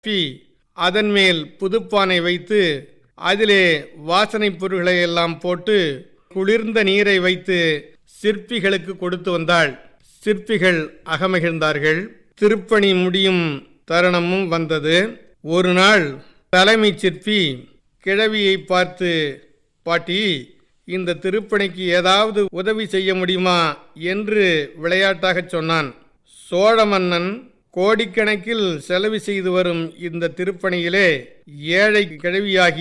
B அதன் மேல் புதுப்பானை வைத்து அதிலே வாசனைப் பொருள்களை எல்லாம் போட்டு குளிர்ந்த நீரை வைத்து சிற்பிகளுக்கு கொடுத்து வந்தாள் சிற்பிகள் அகமகிழ்ந்தார்கள் திருப்பணி முடியும் தருணமும் வந்தது ஒரு நாள் தலைமைச் சிற்பி கிழவியை பார்த்து பாட்டி இந்த திருப்பணிக்கு ஏதாவது உதவி செய்ய முடியுமா என்று விளையாட்டாகச் சொன்னான் சோழ மன்னன் கோடிக்கணக்கில் செலவு செய்து வரும் இந்த திருப்பணியிலே ஏழை கிழவியாகி